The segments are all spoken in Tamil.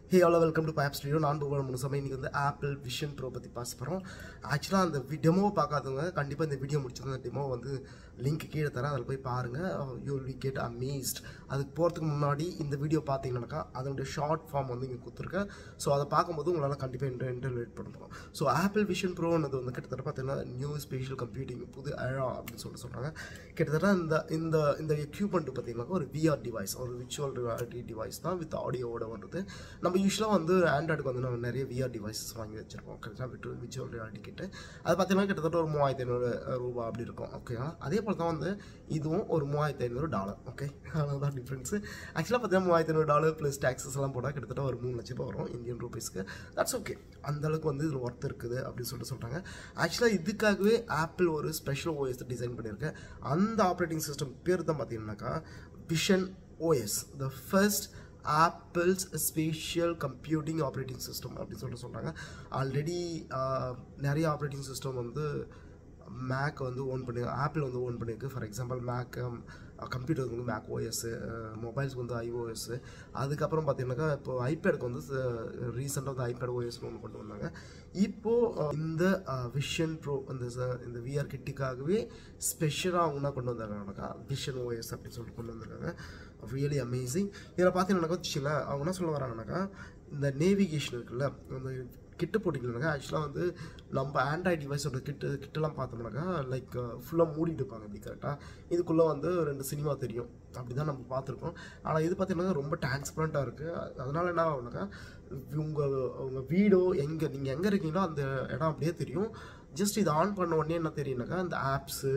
hey hello welcome to fab studio நான் புகழ் முனுசாமி இன்னைக்கு வந்து ஆப்பிள் விஷன் ப்ரோ பற்றி பேச போகிறோம் ஆக்சுவலாக அந்த டெமோவை பார்க்காதவங்க கண்டிப்பாக இந்த வீடியோ முடிச்சது அந்த டெமோ வந்து லிங்க் கீழே தரேன் அதில் போய் பாருங்கள் யூ வில் கெட் அமேஸ்ட் அதுக்கு போகிறதுக்கு முன்னாடி இந்த வீடியோ பார்த்தீங்கன்னாக்கா அதனுடைய ஷார்ட் ஃபார்ம் வந்து இங்கே கொடுத்துருக்கேன் ஸோ அதை பார்க்கும்போது உங்களால் கண்டிப்பாக இன்டர் இன்டர்லேட் பண்ண முடியும் ஸோ ஆப்பிள் விஷன் ப்ரோன்றது வந்து கிட்டத்தட்ட பார்த்தீங்கன்னா நியூ ஸ்பெஷல் கம்ப்யூட்டிங் புது அழா அப்படின்னு சொல்லிட்டு சொல்கிறாங்க கிட்டத்தட்ட இந்த இந்த இந்த எக்யூப்மெண்ட் பார்த்தீங்கன்னாக்கா ஒரு விஆர் டிவைஸ் ஒரு விர்ச்சுவல் ரியாலிட்டி டிவைஸ் தான் வித் ஆடியோவோட வருது நம்ம யூஸ்வலாக வந்து ஆண்ட்ராய்டுக்கு வந்து நம்ம நிறைய விஆர் டிவைசஸ் வாங்கி வச்சிருக்கோம் கரெக்டாக விட்டு விர்ச்சுவல் ரியாலிட்டி கிட்ட அது பார்த்தீங்கன்னா கிட்டத்தட்ட ஒரு மூவாயிரத்தி ஐநூறு ரூபா அப்படி இருக்கும் ஓகேங்களா அதே போல் தான் வந்து இதுவும் ஒரு மூவாயிரத்தி ஐநூறு டாலர் ஓகே அவ்வளோதான் டிஃப்ரென்ஸு ஆக்சுவலாக பார்த்தீங்கன்னா மூவாயிரத்தி ஐநூறு டாலர் ப்ளஸ் டேக்ஸஸ் எல்லாம் போட்டால் கிட்டத்தட்ட ஒரு மூணு லட்சம் ரூபாய் வரும் இந்தியன் ருபீஸ்க்கு தட்ஸ் ஓகே அந்த அளவுக்கு வந்து இதில் ஒர்த் இருக்குது அப்படின்னு சொல்லிட்டு சொல்கிறாங்க ஆக்சுவலாக இதுக்காகவே ஆப்பிள் ஒரு ஸ்பெஷல் ஓஎஸ் டிசைன் பண்ணியிருக்கேன் அந்த ஆப்ரேட்டிங் சிஸ்டம் பேர் தான் பார்த்தீங்கன்னாக்கா Vision OS the first Apple's spatial computing operating system அப்படின்னு சொல்லிட்டு சொல்கிறாங்க ஆல்ரெடி நிறைய ஆப்ரேட்டிங் சிஸ்டம் வந்து மேக் வந்து ஓன் பண்ணி ஆப்பிள் வந்து ஓன் பண்ணியிருக்கு ஃபார் எக்ஸாம்பிள் மேக் கம்ப்யூட்டருக்கு வந்து மேக் ஓஎஸ்ஸு மொபைல்ஸ்க்கு வந்து ஐஓஎஸ்ஸு அதுக்கப்புறம் பார்த்தீங்கன்னாக்கா இப்போ ஐபேடுக்கு வந்து ரீசெண்டாக வந்து ஐபேட் ஓஎஸ்னு ஒன்று கொண்டு வந்தாங்க இப்போது இந்த விஷன் ப்ரோ இந்த ச- இந்த விஆர் கிட்டுக்காகவே ஸ்பெஷலாக அவங்க என்ன கொண்டு வந்தாங்கன்னாக்கா விஷன் ஓஎஸ் அப்படின்னு சொல்லிட்டு கொண்டு வந்திருக்காங்க ரியலி அமேசிங் இதில் பார்த்தீங்கன்னாக்கா வச்சுங்களேன் அவங்க என்ன சொல்ல வராங்கனாக்கா இந்த நேவிகேஷன் இருக்குல்ல அந்த கிட்டு போட்டிங்கனாக்கா ஆக்சுவலாக வந்து நம்ம ஆண்ட்ராய்ட் டிவைஸோட கிட்டு கிட்டெல்லாம் பார்த்தோம்னாக்கா லைக் ஃபுல்லாக மூடிட்டு இருப்பாங்க இப்படி கரெக்டாக இதுக்குள்ளே வந்து ரெண்டு சினிமா தெரியும் அப்படி தான் நம்ம பார்த்துருக்கோம் ஆனால் இது பார்த்தீங்கன்னா ரொம்ப டிரான்ஸ்பரண்ட்டாக இருக்குது அதனால என்ன ஆகுனாக்கா உங்கள் உங்கள் வீடோ எங்கே நீங்கள் எங்கே இருக்கீங்களோ அந்த இடம் அப்படியே தெரியும் ஜஸ்ட் இது ஆன் பண்ண உடனே என்ன தெரியும்னாக்கா அந்த ஆப்ஸு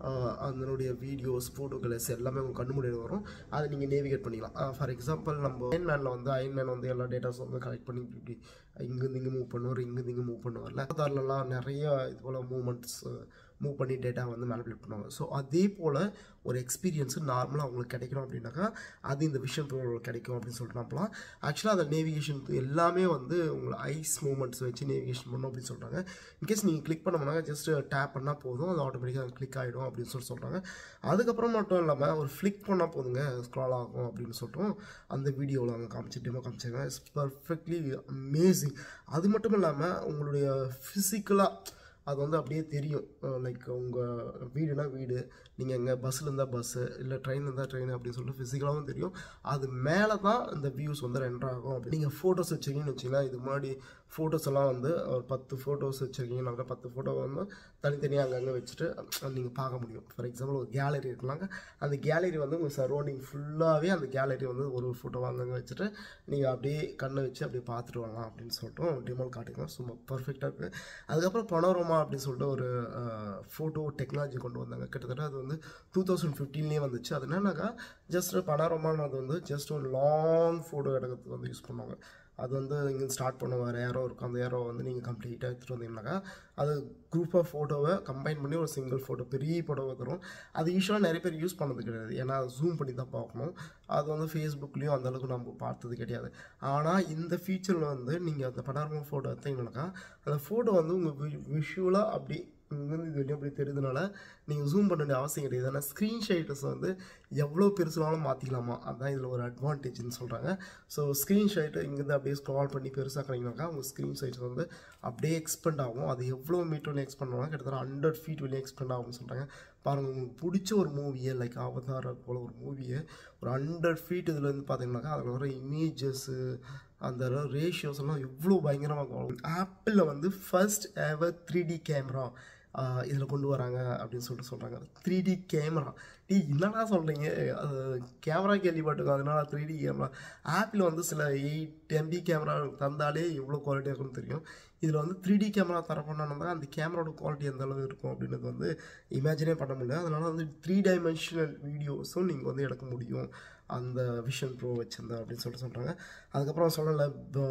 அதனுடைய வீடியோஸ் ஃபோட்டோகிராஃப்ஸ் எல்லாமே உங்கள் கண்ணு முன்னாடி வரும் அதை நீங்கள் நேவிகேட் பண்ணிக்கலாம் ஃபார் எக்ஸாம்பிள் நம்ம அயன்மேனில் வந்து அயன்மேன் வந்து எல்லா டேட்டாஸும் வந்து கலெக்ட் பண்ணி இப்படி இப்படி இங்கேருந்து இங்கே மூவ் பண்ணுவார் இங்கேருந்து இங்கே மூவ் பண்ணுவார்ல அவதார்லலாம் நிறைய இது போல் மூமெண்ட்ஸ் மூவ் பண்ணி டேட்டா வந்து மேனிபுலேட் பண்ணுவாங்க ஸோ அதே போல் ஒரு எக்ஸ்பீரியன்ஸு நார்மலாக அவங்களுக்கு கிடைக்கணும் அப்படின்னாக்கா அது இந்த விஷன் ப்ரோவில் கிடைக்கும் அப்படின்னு சொல்லிட்டு நம்பலாம் ஆக்சுவலாக அந்த நேவிகேஷன் எல்லாமே வந்து உங்களை ஐஸ் மூமெண்ட்ஸ் வச்சு நேவிகேஷன் பண்ணணும் அப்படின்னு சொல்கிறாங்க இன்கேஸ் நீங்கள் கிளிக் பண்ணோம்னா ஜஸ்ட் டேப் பண்ணால் போதும் அது ஆட்டோமேட்டிக்காக கிளிக் ஆகிடும் அப்படின்னு சொல்லி சொல்கிறாங்க அதுக்கப்புறம் மட்டும் இல்லாமல் ஒரு ஃப்ளிக் பண்ணால் போதுங்க ஸ்க்ரால் ஆகும் அப்படின்னு சொல்லிட்டு அந்த வீடியோவில் அவங்க காமிச்சு டெமோ காமிச்சாங்க இட்ஸ் பர்ஃபெக்ட்லி அமேசிங் அது மட்டும் இல்லாமல் உங்களுடைய ஃபிசிக்கலாக அது வந்து அப்படியே தெரியும் லைக் உங்கள் வீடுனா வீடு நீங்கள் எங்கே பஸ்ஸில் இருந்தால் பஸ்ஸு இல்லை ட்ரெயின் இருந்தால் ட்ரெயின் அப்படின்னு சொல்லிட்டு ஃபிசிக்கலாகவும் தெரியும் அது மேலே தான் இந்த வியூஸ் வந்து ரெண்டர் ஆகும் அப்படி நீங்கள் ஃபோட்டோஸ் வச்சுருக்கீங்கன்னு வச்சுக்கலாம் இது முன்னாடி ஃபோட்டோஸ் எல்லாம் வந்து ஒரு பத்து ஃபோட்டோஸ் வச்சுருக்கீங்கன்னாக்கா பத்து ஃபோட்டோ வந்து தனித்தனியாக அங்கங்கே வச்சுட்டு நீங்கள் பார்க்க முடியும் ஃபார் எக்ஸாம்பிள் ஒரு கேலரி இருக்கலாங்க அந்த கேலரி வந்து உங்கள் சரௌண்டிங் ஃபுல்லாகவே அந்த கேலரி வந்து ஒரு ஒரு ஃபோட்டோ அங்கங்கே வச்சுட்டு நீங்கள் அப்படியே கண்ணை வச்சு அப்படியே பார்த்துட்டு வரலாம் அப்படின்னு சொல்லிட்டு டெமோல் காட்டிக்கலாம் சும்மா பர்ஃபெக்டாக இருக்குது அதுக்கப்புறம் பனோரமா அப்படின்னு சொல்லிட்டு ஒரு ஃபோட்டோ டெக்னாலஜி கொண்டு வந்தாங்க கிட்டத்தட்ட அது வந்து டூ தௌசண்ட் ஃபிஃப்டீன்லேயே வந்துச்சு அது என்னன்னாக்கா ஜஸ்ட் பனோரமானது வந்து ஜஸ்ட் ஒரு லாங் ஃபோட்டோ எடுக்கிறதுக்கு வந்து யூஸ் பண்ணுவாங்க அது வந்து இங்கே ஸ்டார்ட் பண்ண வேறு ஏரோ இருக்கும் அந்த ஏரோ வந்து நீங்கள் கம்ப்ளீட்டாக எடுத்துகிட்டு வந்தீங்கன்னாக்கா அது குரூப் ஆஃப் ஃபோட்டோவை கம்பைன் பண்ணி ஒரு சிங்கிள் ஃபோட்டோ பெரிய ஃபோட்டோவை தரும் அது யூஸ்வலாக நிறைய பேர் யூஸ் பண்ணது கிடையாது ஏன்னா ஜூம் பண்ணி தான் பார்க்கணும் அது வந்து ஃபேஸ்புக்லேயும் அந்தளவுக்கு நம்ம பார்த்தது கிடையாது ஆனால் இந்த ஃபீச்சரில் வந்து நீங்கள் அந்த படாரமா ஃபோட்டோ எடுத்தீங்கன்னாக்கா அந்த ஃபோட்டோ வந்து உங்கள் விஷுவலாக அப்படி இங்கேருந்து இது வெளியே அப்படி தெரியுதுனால நீங்கள் ஜூம் பண்ண வேண்டிய அவசியம் கிடையாது ஆனால் ஸ்க்ரீன்ஷாட்ஸ் வந்து எவ்வளோ பெருசுனாலும் மாற்றிக்கலாமா அதுதான் இதில் ஒரு அட்வான்டேஜ்னு சொல்கிறாங்க ஸோ ஸ்க்ரீன்ஷாட் இங்கேருந்து அப்படியே ஸ்க்ரால் பண்ணி பெருசாக்குறீங்கனாக்கா உங்கள் ஸ்க்ரீன் சைட்ஸ் வந்து அப்படியே எக்ஸ்பெண்ட் ஆகும் அது எவ்வளோ மீட்டர் வெளியே எக்ஸ்பெண்ட் ஆகும் கிட்டத்தட்ட ஹண்ட்ரட் ஃபீட் வெளியே எக்ஸ்பெண்ட் ஆகும்னு சொல்கிறாங்க பாருங்கள் உங்களுக்கு பிடிச்ச ஒரு மூவியை லைக் அவதார போல் ஒரு மூவியை ஒரு ஹண்ட்ரட் ஃபீட் இதில் வந்து பார்த்தீங்கன்னாக்கா அதில் வர இமேஜஸ்ஸு அந்த ரேஷியோஸ் எல்லாம் எவ்வளோ பயங்கரமாக ஆப்பிளில் வந்து first ever three D camera இதில் கொண்டு வராங்க அப்படின்னு சொல்லிட்டு சொல்கிறாங்க த்ரீ டி கேமரா டீ என்னடா சொல்கிறீங்க அது கேமரா கேள்விப்பட்டிருக்கோம் அதனால த்ரீ டி கேமரா ஆப்பிள் வந்து சில எயிட் எம்பி கேமரா தந்தாலே எவ்வளோ குவாலிட்டியாக இருக்கும்னு தெரியும் இதில் வந்து த்ரீ டி கேமரா தர பண்ணால் அந்த கேமராவோட குவாலிட்டி எந்த அளவு இருக்கும் அப்படின்றது வந்து இமேஜினே பண்ண முடியல அதனால் வந்து த்ரீ டைமென்ஷனல் வீடியோஸும் நீங்கள் வந்து எடுக்க முடியும் அந்த விஷன் ப்ரோ வச்சிருந்தா அப்படின்னு சொல்லிட்டு சொல்கிறாங்க அதுக்கப்புறம் சொல்லலை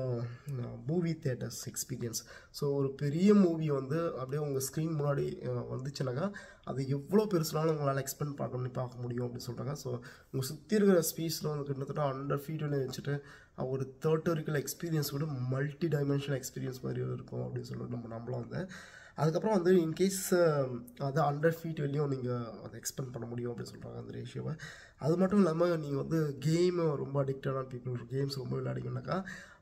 மூவி தேட்டர்ஸ் எக்ஸ்பீரியன்ஸ் ஸோ ஒரு பெரிய மூவி வந்து அப்படியே உங்கள் ஸ்க்ரீன் முன்னாடி அஹ், வந்துச்சுனாக்கா அது எவ்வளோ பெருசுனாலும் உங்களால் எக்ஸ்பெண்ட் பார்க்க பண்ணி பார்க்க முடியும் அப்படின்னு சொல்கிறாங்க ஸோ உங்கள் சுற்றி இருக்கிற ஸ்பீஸில் வந்து கிட்டத்தட்ட ஹண்ட்ரட் ஃபீட் வச்சுட்டு அஹ், ஒரு தேர்ட்டரிக்கல் எக்ஸ்பீரியன்ஸ் விட மல்டி டைமென்ஷனல் எக்ஸ்பீரியன்ஸ் மாதிரி இருக்கும் அப்படின்னு சொல்லிட்டு நம்ம நம்பலாம் வந்து அதுக்கப்புறம் வந்து இன்கேஸ் அது ஹண்ட்ரட் ஃபீட் வெளியும் நீங்கள் அதை எக்ஸ்பெண்ட் பண்ண முடியும் அப்படின்னு சொல்கிறாங்க அந்த ரேஷியோவை அது மட்டும் இல்லாமல் நீங்கள் வந்து கேமு ரொம்ப அடிக்டடான பீப்புள் கேம்ஸ் ரொம்ப விளையாடிங்கனாக்கா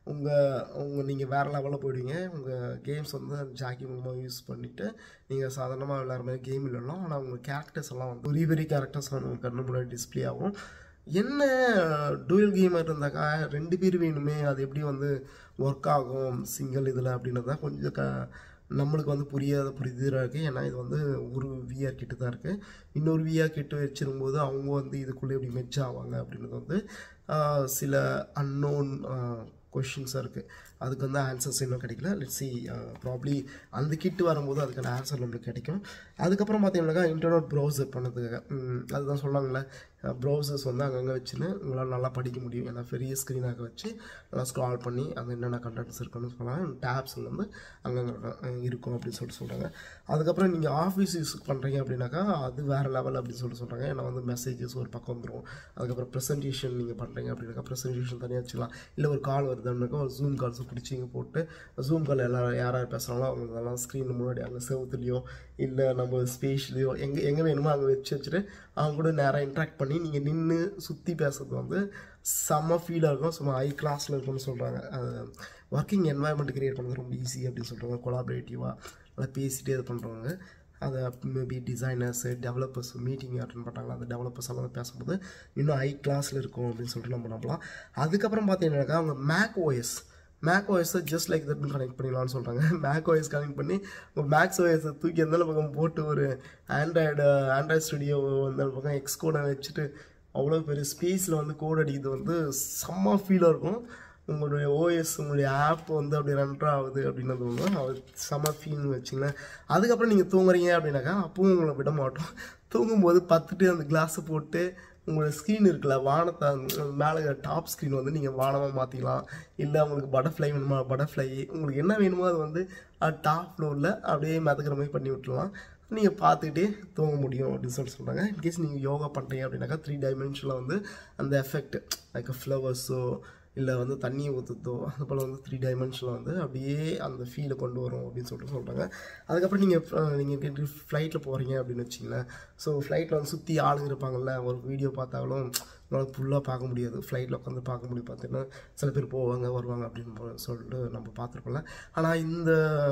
உங்கள் உங்கள் நீங்கள் வேறு லெவலில் போயிடுவீங்க உங்கள் கேம்ஸ் வந்து ஜாக்கி மூலமாக யூஸ் பண்ணிவிட்டு நீங்கள் சாதாரணமாக விளையாடுற மாதிரி கேம் இல்லைனா ஆனால் உங்கள் கேரக்டர்ஸ் எல்லாம் வந்து பெரிய பெரிய கேரக்டர்ஸ் வந்து உங்கள் கண்ணு முன்னாடி டிஸ்ப்ளே ஆகும் என்ன டூயல் கேமர் இருந்தாக்கா ரெண்டு பேர் வேணுமே அது எப்படி வந்து ஒர்க் ஆகும் சிங்கிள் இதில் அப்படின்றது தான் கொஞ்சம் க நம்மளுக்கு வந்து புரியாத புரிதலாக இருக்குது ஏன்னா இது வந்து ஒரு விஆர் கிட்ட தான் இருக்குது இன்னொரு விஆர் கிட்ட வச்சிருக்கும்போது அவங்க வந்து இதுக்குள்ளே எப்படி மெச் ஆவாங்க அப்படின்றது வந்து ஆஹ், சில அன்னோன் கொஷின்ஸாக இருக்குது அதுக்கு வந்து ஆன்சர்ஸ் இன்னும் கிடைக்கல லெட்ஸ் சி ப்ராப்ளி அந்த கிட்டு வரும்போது அதுக்கான ஆன்சர் நம்மளுக்கு கிடைக்கும் அதுக்கப்புறம் பார்த்தீங்கன்னாக்கா இன்டர்நெட் ப்ரௌசர் பண்ணதுக்காக ம், அதுதான் சொன்னாங்களே ப்ரௌசர்ஸ் வந்து அங்கங்கே வச்சுன்னு உங்களால் நல்லா படிக்க முடியும் ஏன்னா பெரிய ஸ்க்ரீனாக வச்சு நல்லா ஸ்க்ரால் பண்ணி அங்கே என்னென்ன கண்டென்ட்ஸ் இருக்குன்னு சொல்லலாம் டேப்ஸ் வந்து அங்கங்கே இருக்கும் அப்படின்னு சொல்லிட்டு சொல்கிறாங்க அதுக்கப்புறம் நீங்கள் ஆஃபீஸ் யூஸ் பண்ணுறீங்க அப்படின்னாக்கா அது வேறு லெவல் அப்படின்னு சொல்லிட்டு சொல்கிறாங்க ஏன்னா வந்து மெசேஜஸ் ஒரு பக்கம் வந்துடும் அதுக்கப்புறம் ப்ரெசன்டேஷன் நீங்கள் பண்ணுறீங்க அப்படின்னாக்கா ப்ரெசன்டேஷன் தனியாக வச்சுக்கலாம் இல்லை ஒரு கால் வருதுன்னாக்கா ஒரு ஜூம் கால்ஸ் பிடிச்சி இங்கே போட்டு ஜூம் கால் எல்லாரும் யார் யார் பேசுகிறாங்களோ அவங்க அதெல்லாம் ஸ்க்ரீன் முன்னாடி அங்கே செவத்துலையோ இல்லை நம்ம ஸ்பேஸ்லேயோ எங்கே எங்கே வேணுமோ அங்கே வச்சு வச்சுட்டு அவங்க கூட நேராக இன்ட்ராக்ட் பண்ணி நீங்கள் நின்று சுற்றி பேசுறது வந்து செம்ம ஃபீலாக இருக்கும் சும்மா ஹை கிளாஸில் இருக்கும்னு சொல்கிறாங்க ஒர்க்கிங் என்வாயன்மெண்ட் கிரியேட் பண்ணுறது ரொம்ப ஈஸி அப்படின்னு சொல்கிறாங்க கொலாபரேட்டிவாக நல்லா பேசிகிட்டே இது பண்ணுறவங்க அதை maybe designers developers meeting attend பண்ணுறாங்களா அந்த டெவலப்பர்ஸ் எல்லாம் பேசும்போது இன்னும் ஹை கிளாஸில் இருக்கும் அப்படின்னு சொல்லிட்டு நம்ம நம்பலாம் அதுக்கப்புறம் பார்த்தீங்கன்னாக்கா அவங்க மேக் ஓஎஸ் மேக் ஓஎஸை ஜஸ்ட் லைக் தட்னு கனெக்ட் பண்ணிடலாம்னு சொல்கிறாங்க மேக் ஓஎஸ் கனெக்ட் பண்ணி உங்கள் மேக்ஸ் ஓஎஸை தூக்கி எந்த பக்கம் போட்டு ஒரு ஆண்ட்ராய்டு ஆண்ட்ராய்டு ஸ்டுடியோ அந்த பக்கம் எக்ஸ் கோடை வச்சுட்டு அவ்வளோ பெரிய ஸ்பேஸில் வந்து கோட் அடிக்கிறது வந்து செம்ம ஃபீலாக இருக்கும் உங்களுடைய ஓஎஸ் உங்களுடைய ஆப் வந்து அப்படி ரன் ஆகுது அப்படின்றது வந்து அது செம்ம ஃபீல்னு வச்சுங்களேன் அதுக்கப்புறம் நீங்கள் தூங்குறீங்க அப்படின்னாக்கா அப்பவும் உங்களை விட மாட்டோம் தூங்கும்போது பத்துட்டு அந்த கிளாஸை போட்டு உங்களோட ஸ்க்ரீன் இருக்குல்ல வானத்தை மேலே டாப் ஸ்க்ரீன் வந்து நீங்கள் வானமாக மாற்றிக்கலாம் இல்லை உங்களுக்கு பட்டர்ஃப்ளை வேணுமா பட்டர்ஃப்ளை உங்களுக்கு என்ன வேணுமோ அது வந்து டாப் ஃப்ளோரில் அப்படியே மிதக்கிற மாதிரி பண்ணி விட்டுலாம் நீங்கள் பார்த்துக்கிட்டே தூங்க முடியும் அப்படின்னு சொல்லிட்டு சொல்கிறாங்க இன்கேஸ் நீங்கள் யோகா பண்ணுறீங்க அப்படின்னாக்கா த்ரீ டைமென்ஷனில் வந்து அந்த எஃபெக்ட் லைக் ஃப்ளவர்ஸோ இல்லை வந்து தண்ணியை ஊற்றுதோ அது போல் வந்து த்ரீ டைமென்ஷனில் வந்து அப்படியே அந்த ஃபீலை கொண்டு வரும் அப்படின்னு சொல்லிட்டு சொல்கிறாங்க அதுக்கப்புறம் நீங்கள் நீங்கள் ஃப்ளைட்டில் போகிறீங்க அப்படின்னு வச்சிங்களேன் ஸோ ஃப்ளைட்டில் வந்து சுற்றி ஆளுங்க இருப்பாங்கல்ல ஒரு வீடியோ பார்த்தாலும் உங்களால் ஃபுல்லாக பார்க்க முடியாது ஃப்ளைட்டில் உட்காந்து பார்க்க முடியும் பார்த்தீங்கன்னா சில பேர் போவாங்க வருவாங்க அப்படின்னு போ- சொல்லிட்டு நம்ம பார்த்துருக்கோம்ல ஆனால் இந்த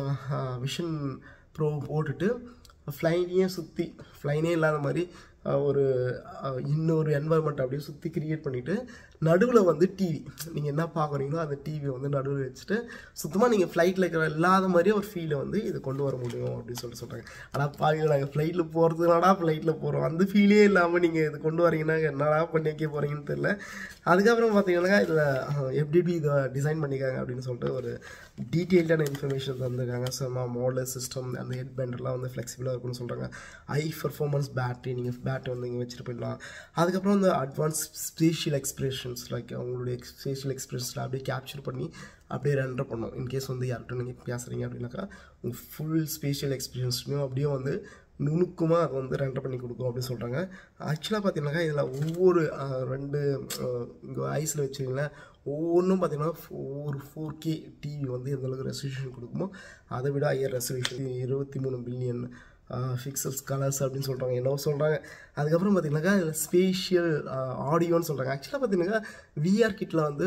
விஷன் ப்ரோ போட்டுட்டு ஃப்ளைனையே சுற்றி ஃப்ளைனே இல்லாத மாதிரி அஹ், ஒரு அஹ், இன்னொரு என்வாயர்மெண்ட் அப்படியே சுற்றி கிரியேட் பண்ணிவிட்டு நடுவில் வந்து டிவி நீங்கள் என்ன பார்க்குறீங்களோ அந்த டிவியை வந்து நடுவில் வச்சுட்டு சுத்தமாக நீங்கள் ஃப்ளைட்டில் இருக்கிற இல்லாத மாதிரியே ஒரு ஃபீலை வந்து இது கொண்டு வர முடியும் அப்படின்னு சொல்லிட்டு சொல்கிறாங்க ஆனால் பாருங்க நாங்கள் ஃப்ளைட்டில் போகிறதுனாடா ஃப்ளைட்டில் போகிறோம் அந்த ஃபீலே இல்லாமல் நீங்கள் இது கொண்டு வரீங்கன்னா என்னடா பண்ணி வைக்க போகிறீங்கன்னு தெரில அதுக்கப்புறம் பார்த்தீங்கன்னா இதில் எப்படி எப்படி இதை டிசைன் பண்ணியிருக்காங்க அப்படின்னு சொல்லிட்டு ஒரு டீட்டெயில்டான இன்ஃபர்மேஷன் தந்திருக்காங்க சும்மா மாடலர் சிஸ்டம் அந்த ஹெட் பேண்டர்லாம் வந்து ஃப்ளெக்சிபிளாக இருக்கும்னு சொல்கிறாங்க ஹை பர்ஃபார்மன்ஸ் பேட்டரி நீங்கள் பேட்டரி வந்து இங்கே வச்சுட்டு போயிடலாம் அதுக்கப்புறம் இந்த அட்வான்ஸ் ஸ்பேஷியல் எக்ஸ்பிரஷன்ஸ் லைக் அவங்களுடைய ஸ்பேஷியல் எக்ஸ்பிரஷன்ஸில் அப்படியே கேப்சர் பண்ணி அப்படியே ரெண்டர் பண்ணும் இன்கேஸ் வந்து யார்கிட்ட நீங்கள் பேசுகிறீங்க அப்படின்னாக்கா உங்கள் ஃபுல் ஸ்பேஷியல் எக்ஸ்பீரியன்ஸ்லையும் அப்படியே வந்து நுணுக்கமாக அதை வந்து ரெண்டர் பண்ணி கொடுக்கும் அப்படின்னு சொல்கிறாங்க ஆக்சுவலாக பார்த்தீங்கன்னாக்கா இதில் ஒவ்வொரு அஹ், ரெண்டு இங்கே ஐஸில் வச்சிங்களேன் ஒவ்வொன்றும் பார்த்தீங்கன்னா ஒரு ஃபோர் கே டிவி வந்து எந்த அளவுக்கு ரெசல்யூஷன் கொடுக்குமோ அதை விட ஹையர் ரெசல்யூஷன் இருபத்தி மூணு பில்லியன் ஃபிக்சல்ஸ் கலர்ஸ் அப்படின்னு சொல்கிறாங்க என்னவோ சொல்கிறாங்க அதுக்கப்புறம் பார்த்தீங்கன்னாக்கா இதில் ஸ்பேஷியல் ஆடியோன்னு சொல்கிறாங்க ஆக்சுவலாக பார்த்தீங்கன்னா விஆர் கிட்டில் வந்து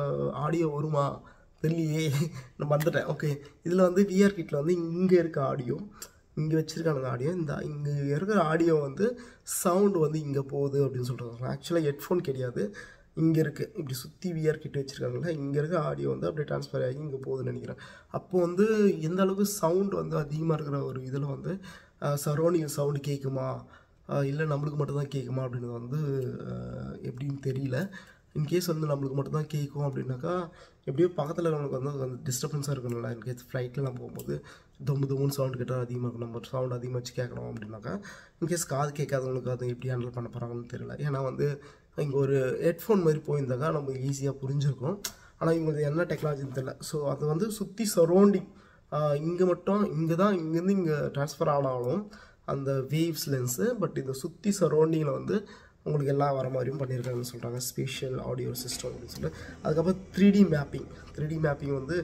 ஆடியோ வருமா தெரியலையே நான் வந்துட்டேன் ஓகே இதில் வந்து விஆர் கிட்டில் வந்து இங்கே இருக்க ஆடியோ இங்கே வச்சுருக்கானுங்க ஆடியோ இந்த இங்கே இருக்கிற ஆடியோ வந்து சவுண்டு வந்து இங்கே போகுது அப்படின்னு சொல்கிறாங்க ஆக்சுவலாக ஹெட்ஃபோன் கிடையாது இங்கே இருக்குது இப்படி சுற்றி விஆர் கிட்ட வச்சுருக்காங்களா இங்கே இருக்க ஆடியோ வந்து அப்படியே ட்ரான்ஸ்ஃபர் ஆகி இங்கே போகுதுன்னு நினைக்கிறேன் அப்போ வந்து எந்த அளவுக்கு சவுண்ட் வந்து அதிகமாக இருக்கிற ஒரு இதில் வந்து சரௌண்டிங் சவுண்டு கேட்குமா இல்லை நம்மளுக்கு மட்டும்தான் கேட்குமா அப்படின்றது வந்து அஹ், எப்படின்னு தெரியல இன்கேஸ் வந்து நம்மளுக்கு மட்டும்தான் கேட்கும் அப்படின்னாக்கா எப்படியோ பக்கத்தில் இருக்கிறவங்களுக்கு வந்து அந்த டிஸ்டர்பன்ஸாக இருக்கணும்ல இன்கேஸ் ஃப்ளைட்லாம் போகும்போது தொம்பு தொம்புன்னு சவுண்ட் கேட்டால் அதிகமாக இருக்கும் நம்ம சவுண்ட் அதிகமாக வச்சு கேட்கணும் அப்படின்னாக்கா இன்கேஸ் காது கேட்காதவங்களுக்கு அதை எப்படி ஹேண்டில் பண்ண போகிறாங்கன்னு தெரியல ஏன்னா வந்து இங்கே ஒரு ஹெட்ஃபோன் மாதிரி போயிருந்தாக்கா நம்ம ஈஸியாக புரிஞ்சிருக்கும் ஆனால் இவங்களுக்கு என்ன டெக்னாலஜின்னு தெரியல ஸோ அது வந்து சுற்றி சரௌண்டிங் இங்கே மட்டும் இங்கே தான் இங்கேருந்து இங்கே ட்ரான்ஸ்ஃபர் ஆனாலும் அந்த வேவ்ஸ் லென்ஸு பட் இந்த சுற்றி சரௌண்டிங்கில் வந்து உங்களுக்கு எல்லாம் வர மாதிரியும் பண்ணியிருக்காங்கன்னு சொல்கிறாங்க ஸ்பெஷல் ஆடியோ சிஸ்டம் அப்படின்னு சொல்லிட்டு அதுக்கப்புறம் three D mapping three D mapping வந்து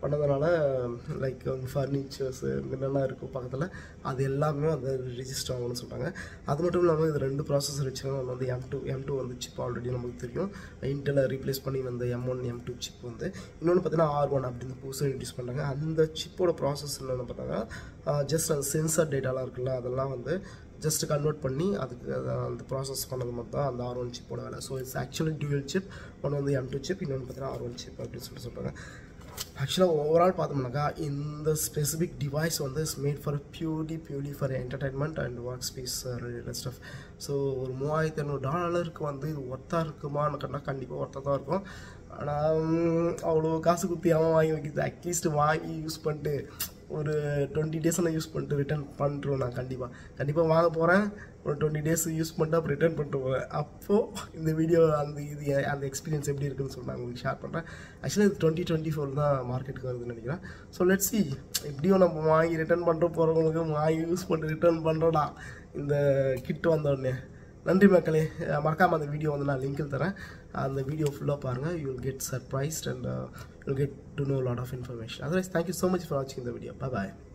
பண்ணதுனால லைக் ஃபர்னிச்சர்ஸு என்னென்ன இருக்கும் பக்கத்தில் அது எல்லாமே வந்து ரிஜிஸ்டர் ஆகும்னு சொல்கிறாங்க அது மட்டும் இல்லாமல் இது ரெண்டு ப்ராசஸர் வச்சு வந்து எம் டூ எம் டூ வந்து சிப் ஆல்ரெடி நமக்கு தெரியும் இன்டெலை ரீப்ளேஸ் பண்ணி வந்த M one M two chip வந்து இன்னொன்று பார்த்தீங்கன்னா ஆர் ஒன் அப்படின்னு புதுசாக இன்ட்யூஸ் பண்ணுறாங்க அந்த சிப்போட ப்ராசஸ் என்னென்னு பார்த்தாங்க ஜஸ்ட் அந்த சென்சார் டேட்டாலாம் இருக்குல்ல அதெல்லாம் வந்து ஜஸ்ட் கன்வெர்ட் பண்ணி அதுக்கு அத- அந்த ப்ராசஸ் பண்ணது மட்டும் தான் அந்த ஆர் ஒன் சிப்போட வேலை so it's actually dual chip ஒன்று வந்து எம் டூ சிப் இன்னொன்று பார்த்தீங்கன்னா ஆர் ஒன் சிப் அப்படின்னு சொல்லிட்டு சொல்கிறாங்க ஆக்சுவலாக ஓவரால் பார்த்தோம்னாக்கா இந்த ஸ்பெசிஃபிக் டிவைஸ் வந்து is made for purely purely for entertainment and work space related stuff so ஒரு மூவாயிரத்தி ஐநூறு டாலருக்கு வந்து இது ஒர்த்தாக இருக்குமான்னு கேட்டால் கண்டிப்பாக ஒர்த்தாக தான் இருக்கும் ஆனால் அவ்வளோ காசு குத்தி அவன் வாங்கி வைக்கிறது அட்லீஸ்ட் வாங்கி யூஸ் பண்ணிட்டு ஒரு டுவெண்ட்டி டேஸ் நான் யூஸ் பண்ணிட்டு ரிட்டர்ன் பண்ணுறோம் நான் கண்டிப்பாக கண்டிப்பாக வாங்க போகிறேன் ஒரு டுவெண்ட்டி டேஸ் யூஸ் பண்ணிட்டு அப்புறம் ரிட்டர்ன் பண்ணிட்டு போவேன் அப்போது இந்த வீடியோ அந்த இது எ- அந்த எக்ஸ்பீரியன்ஸ் எப்படி இருக்குன்னு சொல்லி நான் உங்களுக்கு ஷேர் பண்ணுறேன் ஆக்சுவலாக இது டுவெண்ட்டி டுவெண்ட்டி ஃபோர் தான் மார்க்கெட்டுக்கு வருதுன்னு நினைக்கிறேன் ஸோ லெட்ஸ் சி எப்படியும் நம்ம வாங்கி ரிட்டர்ன் பண்ணுற போகிறவங்களுக்கு வாங்கி யூஸ் பண்ணிட்டு ரிட்டர்ன் பண்ணுறோடா இந்த கிட் வந்த உடனே நன்றி மக்களே அஹ் மறக்காம அந்த வீடியோ வந்து நான் லிங்கில் தரேன் அந்த வீடியோ ஃபுல்லாக பாருங்கள் you will get surprised and you get to know lot of information otherwise thank you so much for வாட்சிங் இந்த வீடியோ பாய்